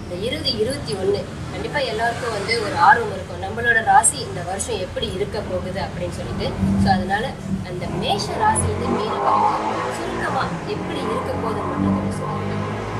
இந்த இருபது இருபத்தி ஒன்று கண்டிப்பாக எல்லாருக்கும் வந்து ஒரு ஆர்வம் இருக்கும் நம்மளோட ராசி இந்த வருஷம் எப்படி இருக்க போகுது அப்படின்னு சொல்லிட்டு ஸோ அதனால அந்த மேஷ ராசியிலிருந்து மீன வரைக்கும் சுருக்கமாக எப்படி இருக்க போகுதுன்னு மட்டும் கொஞ்சம் சொல்லுங்க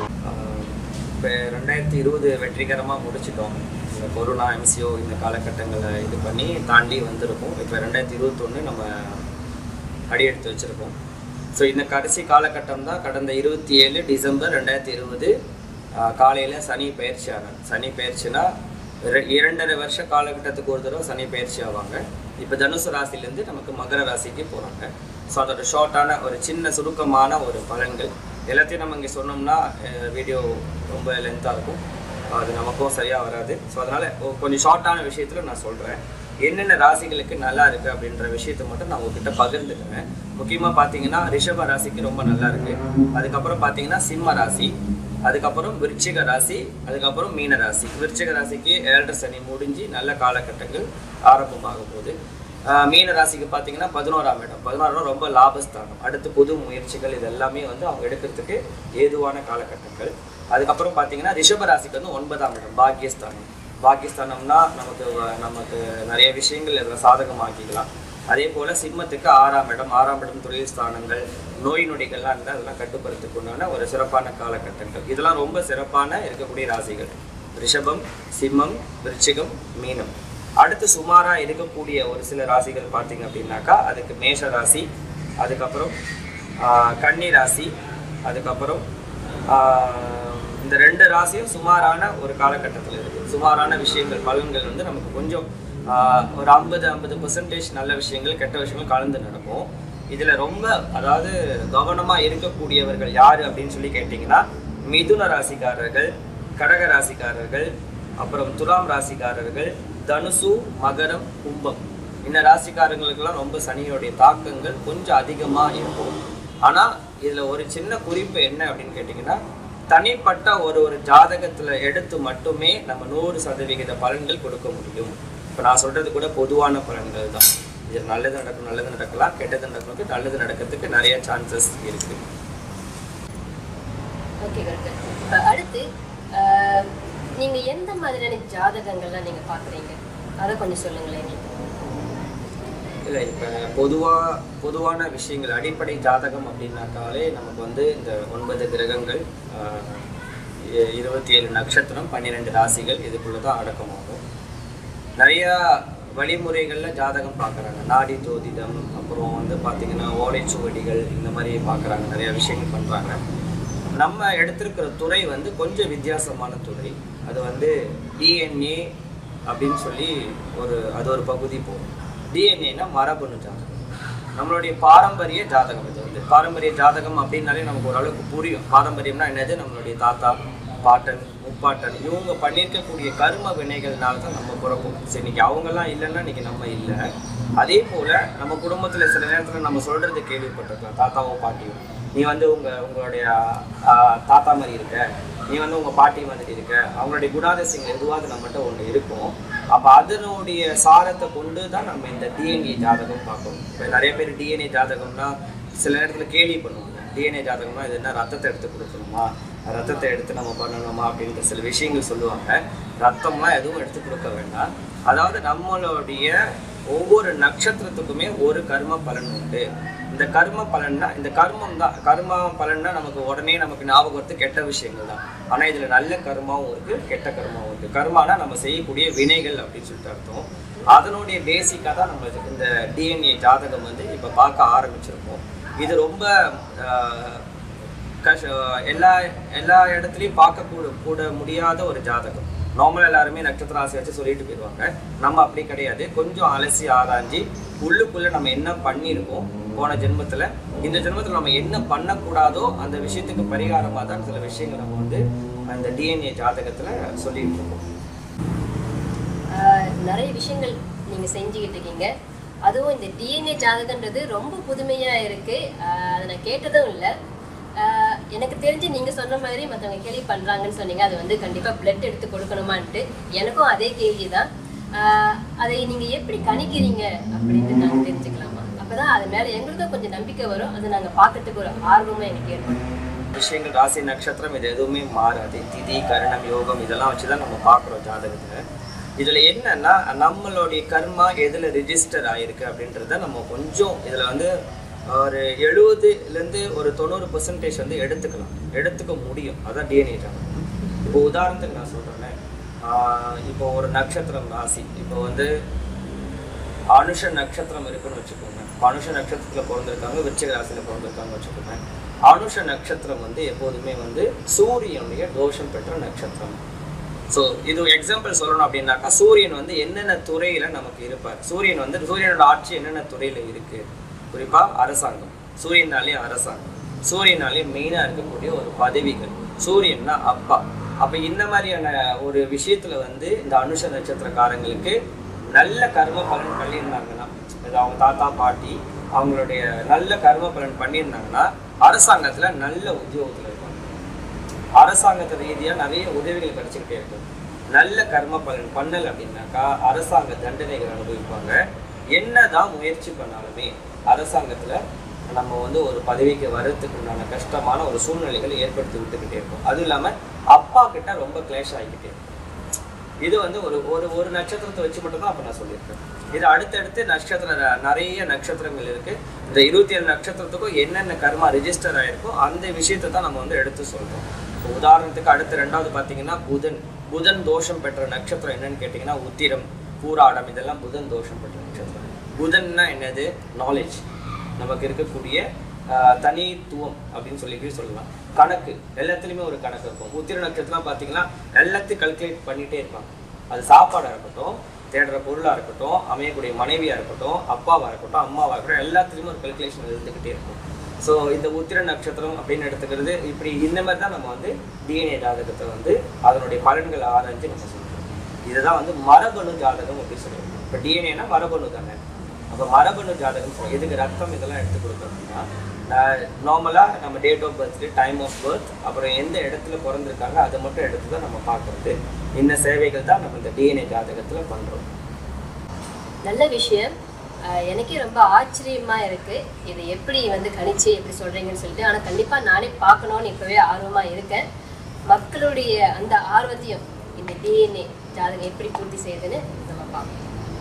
இப்போ ரெண்டாயிரத்தி இருபது வெற்றிகரமாக முடிச்சிட்டோம் இந்த கொரோனா எம்சிஓ இந்த காலகட்டங்களை இது பண்ணி தாண்டி வந்திருக்கோம் இப்போ ரெண்டாயிரத்தி இருபத்தொன்று நம்ம அடியெடுத்து வச்சுருக்கோம் ஸோ இந்த கடைசி காலகட்டம் தான் கடந்த இருபத்தி ஏழு டிசம்பர் ரெண்டாயிரத்தி இருபது காலையில் சனி பயிற்சி ஆனார் சனி பயிற்சினா இர- இரண்டரை வருஷ காலகட்டத்துக்கு ஒரு தடவை சனி பயிற்சி ஆவாங்க இப்போ தனுசு ராசிலேருந்து நமக்கு மகர ராசிக்கு போகிறாங்க ஸோ அதோட ஷார்ட்டான ஒரு சின்ன சுருக்கமான ஒரு பலன்கள் எல்லாத்தையும் நம்ம இங்கே சொன்னோம்னா வீடியோ ரொம்ப லென்த்தாக இருக்கும் அது நமக்கும் சரியாக வராது ஸோ அதனால் கொஞ்சம் ஷார்ட்டான விஷயத்தில் நான் சொல்கிறேன் என்னென்ன ராசிகளுக்கு நல்லா இருக்குது அப்படின்ற விஷயத்தை மட்டும் நான் உங்ககிட்ட பகிர்ந்துக்கிறேன் முக்கியமாக பார்த்தீங்கன்னா ரிஷப ராசிக்கு ரொம்ப நல்லா இருக்குது அதுக்கப்புறம் பார்த்தீங்கன்னா சிம்ம ராசி அதுக்கப்புறம் விருச்சிக ராசி அதுக்கப்புறம் மீன ராசி விருச்சிக ராசிக்கு ஏழரை சனி முடிஞ்சு நல்ல காலகட்டங்கள் ஆரம்பமாகும் போது ஆஹ் மீன ராசிக்கு பார்த்தீங்கன்னா பதினோராம் இடம் பதினோராம் ரொம்ப லாபஸ்தானம் அடுத்து புது முயற்சிகள் இது எல்லாமே வந்து அவங்க எடுக்கிறதுக்கு ஏதுவான காலகட்டங்கள் அதுக்கப்புறம் பார்த்தீங்கன்னா ரிஷப ராசிக்கு வந்து ஒன்பதாம் இடம் பாக்கியஸ்தானம் பாக்கியஸ்தானம்னா நமக்கு வ- நமக்கு நிறைய விஷயங்கள் இதில் சாதகமாக்கிக்கலாம் அதே போல் சிம்மத்துக்கு ஆறாம் இடம் ஆறாம் இடம் தொழில் ஸ்தானங்கள் நோய் நொடிகள்லாம் இருந்தால் அதெல்லாம் கட்டுப்படுத்துக்கு உண்டான ஒரு சிறப்பான காலகட்டங்கள் இதெல்லாம் ரொம்ப சிறப்பான இருக்கக்கூடிய ராசிகள் ரிஷபம் சிம்மம் விருச்சிகம் மீனம் அடுத்து சுமாரா இருக்கக்கூடிய ஒரு சில ராசிகள் பார்த்தீங்க அப்படின்னாக்கா அதுக்கு மேஷ ராசி அதுக்கப்புறம் ஆஹ், கன்னி ராசி அதுக்கப்புறம் ஆஹ், இந்த ரெண்டு ராசியும் சுமாரான ஒரு காலகட்டத்தில் இருக்குது சுமாரான விஷயங்கள் பலன்கள் வந்து நமக்கு கொஞ்சம் ஆஹ், ஒரு ஐம்பது ஐம்பது பர்சன்டேஜ் நல்ல விஷயங்கள் கெட்ட விஷயங்கள் கலந்து நடக்கும் இதில் ரொம்ப அதாவது கவனமாக இருக்கக்கூடியவர்கள் யார் அப்படின்னு சொல்லி கேட்டிங்கன்னா மிதுன ராசிக்காரர்கள் கடக ராசிக்காரர்கள் அப்புறம் துலாம் ராசிக்காரர்கள் தனுசு மகரம் கும்பம் இந்த ராசிக்காரங்களுக்கெல்லாம் ரொம்ப சனியோடைய தாக்கங்கள் கொஞ்சம் அதிகமாக இருக்கும் ஆனால் இதில் ஒரு சின்ன குறிப்பு என்ன அப்படின்னு கேட்டிங்கன்னா தனிப்பட்ட ஒரு ஒரு ஜாதகத்தில் எடுத்து மட்டுமே நம்ம நூறு சதவிகித பலன்கள் கொடுக்க முடியும் இப்போ நான் சொல்கிறது கூட பொதுவான பலன்கள் தான் இது நல்லது நடக்கும் நல்லது நடக்கலாம் கெட்டது நடக்கிறதுக்கு நல்லது நடக்கிறதுக்கு நிறைய சான்சஸ் இருக்குது ஓகே கரெக்ட் இப்போ அடுத்து ஆஹ், நீங்க எந்த மாதிரியான ஜாதகங்கள்லாம் நீங்க பார்க்குறீங்க அதை கொஞ்சம் சொல்லுங்களேன் நீங்க இல்லை இப்போ பொதுவாக பொதுவான விஷயங்கள் அடிப்படை ஜாதகம் அப்படின்னாக்காலே நமக்கு வந்து இந்த ஒன்பது கிரகங்கள் ஆஹ், இ- இருபத்தி ஏழு நட்சத்திரம் பன்னிரெண்டு ராசிகள் இதுக்குள்ளே தான் அடக்கமாகும் நிறையா வழிமுறைகளில் ஜாதகம் பார்க்குறாங்க நாடி ஜோதிடம் அப்புறம் வந்து பார்த்திங்கன்னா ஓலைச்சுவடிகள் இந்த மாதிரி பார்க்குறாங்க நிறையா விஷயங்கள் பண்ணுறாங்க நம்ம எடுத்திருக்கிற துறை வந்து கொஞ்சம் வித்தியாசமான துறை அது வந்து டிஎன்ஏ அப்படின்னு சொல்லி ஒரு அது ஒரு பகுதி போகும் டிஎன்ஏனா மரபணு ஜாதகம் நம்மளுடைய பாரம்பரிய ஜாதகம் இது வந்து பாரம்பரிய ஜாதகம் அப்படின்னாலே நமக்கு ஓரளவுக்கு புரியும் பாரம்பரியம்னா என்னது நம்மளுடைய தாத்தா பாட்டன் முப்பாட்டன் இவங்க பண்ணியிருக்கக்கூடிய கர்ம வினைகள்னால தான் நம்ம பிறப்போம் சரி இன்னைக்கு அவங்கெல்லாம் இல்லைன்னா இன்னைக்கு நம்ம இல்லை அதே போல நம்ம குடும்பத்துல சில நேரத்துல நம்ம சொல்றது கேள்விப்பட்டிருக்கலாம் தாத்தாவோ பாட்டியோ நீ வந்து உங்க உங்களுடைய ஆஹ், தாத்தா மாதிரி இருக்க நீ வந்து உங்க பாட்டி மாதிரி இருக்க அவங்களுடைய குணாதிசயங்கள் எதுவாக நம்மகிட்ட ஒன்று இருக்கும் அப்ப அதனுடைய சாரத்தை கொண்டு தான் நம்ம இந்த டிஎன்ஏ ஜாதகம் பார்க்கணும் இப்போ நிறைய பேர் டிஎன்ஏ ஜாதகம்னா சில நேரத்துல கேள்வி பண்ணுவாங்க டிஎன்ஏ ஜாதகம்னா இது என்ன ரத்தத்தை எடுத்து கொடுக்கணுமா ரத்தத்தை எடுத்து நம்ம பண்ணணுமா அப்படின்ற சில விஷயங்கள் சொல்லுவாங்க ரத்தம்லாம் எதுவும் எடுத்து கொடுக்க வேண்டாம் அதாவது நம்மளுடைய ஒவ்வொரு நட்சத்திரத்துக்குமே ஒரு கர்ம பலன் உண்டு இந்த கர்ம பலன்னா இந்த கர்மம் தான் கர்ம பலன்னா நமக்கு உடனே நமக்கு ஞாபகம் வருது கெட்ட விஷயங்கள் தான் ஆனா இதுல நல்ல கர்மாவும் இருக்கு கெட்ட கர்மாவும் இருக்கு கர்மானா நம்ம செய்யக்கூடிய வினைகள் அப்படின்னு சொல்லிட்டு அர்த்தம் அதனுடைய பேசிக்காக தான் நம்ம இதுக்கு இந்த டிஎன்ஏ ஜாதகம் வந்து இப்போ பார்க்க ஆரம்பிச்சிருக்கோம் இது ரொம்ப ஆஹ், கஷ எல்லா எல்லா இடத்துலையும் பார்க்க கூட கூட முடியாத ஒரு ஜாதகம் நார்மல் எல்லாருமே நட்சத்திர ராசி வச்சு சொல்லிட்டு போயிடுவாங்க நம்ம அப்படி கிடையாது கொஞ்சம் அலசி ஆராய்ஞ்சி உள்ளுக்குள்ள நம்ம என்ன பண்ணியிருக்கோம் போன ஜென்மத்துல இந்த ஜென்மத்துல நம்ம என்ன பண்ணக்கூடாதோ அந்த விஷயத்துக்கு பரிகாரமாக தான் சில விஷயங்கள் நம்ம வந்து அந்த டிஎன்ஏ ஜாதகத்துல சொல்லிட்டு இருக்கோம் ஆஹ் நிறைய விஷயங்கள் நீங்க செஞ்சுக்கிட்டு இருக்கீங்க அதுவும் இந்த டிஎன்ஏ ஜாதகன்றது ரொம்ப புதுமையா இருக்கு ஆஹ் அதை நான் கேட்டதும் இல்லை எனக்கு தெரிஞ்சு நீங்க சொன்ன மாதிரி மற்றவங்க கேள்வி பண்றாங்கன்னு சொன்னீங்க அது வந்து கண்டிப்பா பிளட் எடுத்து கொடுக்கணுமான்ட்டு எனக்கும் அதே கேள்வி தான் அதை நீங்க எப்படி கணிக்கிறீங்க அப்படின்னு நாங்க தெரிஞ்சுக்கலாமா அப்பதான் அது மேல எங்களுக்கும் கொஞ்சம் நம்பிக்கை வரும் அதை நாங்க பார்க்கறதுக்கு ஒரு ஆர்வமும் எனக்கு ஏற்படும் விஷயங்கள் ராசி நட்சத்திரம் இது எதுவுமே மாறாது திதி கரணம் யோகம் இதெல்லாம் வச்சு தான் நம்ம பார்க்குறோம் ஜாதகத்தில் இதில் என்னன்னா நம்மளுடைய கர்மா எதில் ரிஜிஸ்டர் ஆயிருக்கு அப்படின்றத நம்ம கொஞ்சம் இதில் வந்து ஒரு எழுபதுலேருந்து ஒரு தொண்ணூறு பர்சன்டேஜ் வந்து எடுத்துக்கலாம் எடுத்துக்க முடியும் அதான் டிஎன்ஏ ஜாதகம் இப்போ உதாரணத்துக்கு நான் சொல்கிறேன்னே இப்போ ஒரு நட்சத்திரம் ராசி இப்போ வந்து அனுஷ நட்சத்திரம் இருக்குன்னு வச்சுக்கோங்க அனுஷ நட்சத்திரத்துல பிறந்திருக்காங்க விருச்சிக ராசியில பிறந்திருக்காங்க வச்சுக்கோங்க அனுஷ நட்சத்திரம் வந்து எப்போதுமே வந்து சூரியனுடைய தோஷம் பெற்ற நட்சத்திரம் ஸோ இது எக்ஸாம்பிள் சொல்லணும் அப்படின்னாக்கா சூரியன் வந்து என்னென்ன துறையில நமக்கு இருப்பார் சூரியன் வந்து சூரியனோட ஆட்சி என்னென்ன துறையில இருக்கு குறிப்பா அரசாங்கம் சூரியனாலே அரசாங்கம் சூரியனாலே மெயினா இருக்கக்கூடிய ஒரு பதவிகள் சூரியன்னா அப்பா அப்ப இந்த மாதிரியான ஒரு விஷயத்துல வந்து இந்த அனுஷ நட்சத்திரக்காரங்களுக்கு நல்ல கர்ம பலன் பண்ணியிருந்தாங்கன்னா இது அவங்க தாத்தா பாட்டி அவங்களுடைய நல்ல கர்ம பலன் பண்ணியிருந்தாங்கன்னா அரசாங்கத்துல நல்ல உத்தியோகத்துல இருப்பாங்க அரசாங்கத்து ரீதியா நிறைய உதவிகள் கிடைச்சிக்கிட்டே இருக்கும் நல்ல கர்ம பலன் பண்ணல அப்படின்னாக்கா அரசாங்க தண்டனைகள் அனுபவிப்பாங்க என்னதான் முயற்சி பண்ணாலுமே அரசாங்கத்துல நம்ம வந்து ஒரு பதவிக்கு வர்றதுக்கு உண்டான கஷ்டமான ஒரு சூழ்நிலைகள் ஏற்படுத்தி விட்டுக்கிட்டே இருக்கும் அதுவும் இல்லாம அப்பா கிட்ட ரொம்ப கிளேஷ் ஆகிக்கிட்டே இருக்கும் இது வந்து ஒரு ஒரு ஒரு நட்சத்திரத்தை வச்சு மட்டும்தான் அப்போ நான் சொல்லியிருக்கேன் இது அடுத்தடுத்து நட்சத்திர நிறைய நட்சத்திரங்கள் இருக்கு இந்த இருபத்தி ஏழு நட்சத்திரத்துக்கும் என்னென்ன கர்மா ரிஜிஸ்டர் ஆயிருக்கோ அந்த விஷயத்தை தான் நம்ம வந்து எடுத்து சொல்றோம் இப்போ உதாரணத்துக்கு அடுத்து ரெண்டாவது பார்த்தீங்கன்னா புதன் புதன் தோஷம் பெற்ற நட்சத்திரம் என்னன்னு கேட்டிங்கன்னா உத்திரம் பூராடம் இதெல்லாம் புதன் தோஷம் பெற்ற நட்சத்திரம் புதன்னா என்னது நாலேஜ் நமக்கு இருக்கக்கூடிய ஆஹ், தனித்துவம் அப்படின்னு சொல்லி சொல்லலாம் கணக்கு எல்லாத்துலேயுமே ஒரு கணக்கு இருக்கும் உத்திர நட்சத்திரம் பார்த்தீங்கன்னா எல்லாத்தையும் கல்குலேட் பண்ணிட்டே இருப்பாங்க அது சாப்பாடாக இருக்கட்டும் தேடுற பொருளாக இருக்கட்டும் அமையக்கூடிய மனைவியாக இருக்கட்டும் அப்பாவாக இருக்கட்டும் அம்மாவாக இருக்கட்டும் எல்லாத்துலேயுமே ஒரு கல்குலேஷன் இருந்துக்கிட்டே இருக்கும் ஸோ இந்த உத்திர நட்சத்திரம் அப்படின்னு எடுத்துக்கிறது இப்படி இந்த மாதிரி தான் நம்ம வந்து டிஎன்ஏ ஜாதகத்தை வந்து அதனுடைய பலன்களை ஆராய்ஞ்சு நம்ம சொல்றோம் இதுதான் வந்து மரபணு ஜாதகம் அப்படின்னு சொல்லுவோம் இப்போ டிஎன்ஏனா மரபணு தானே அப்போ மரபணு ஜாதகம் சொல்லுவோம் எதுக்கு ரத்தம் இதெல்லாம் எடுத்து கொடுத்தோம் அப்படின்னா நார்மலாக நம்ம date of birth time of birth அப்புறம் எந்த இடத்துல பிறந்திருக்காங்க அதை மட்டும் எடுத்து தான் நம்ம பார்க்குறது இந்த சேவைகள் தான் நம்ம இந்த டிஎன்ஏ ஜாதகத்தில் பண்ணுறோம் நல்ல விஷயம் ஆஹ் எனக்கே ரொம்ப ஆச்சரியமா இருக்கு இது எப்படி வந்து கணிச்சு எப்படி சொல்றீங்கன்னு சொல்லிட்டு ஆனா கண்டிப்பா நானே பார்க்கணும்னு இப்பவே ஆர்வமா இருக்கேன் மக்களுடைய அந்த ஆர்வத்தையும் இந்த டிஎன்ஏ ஜாதகம் எப்படி பூர்த்தி செய்யுதுன்னு நம்ம பார்க்கலாம்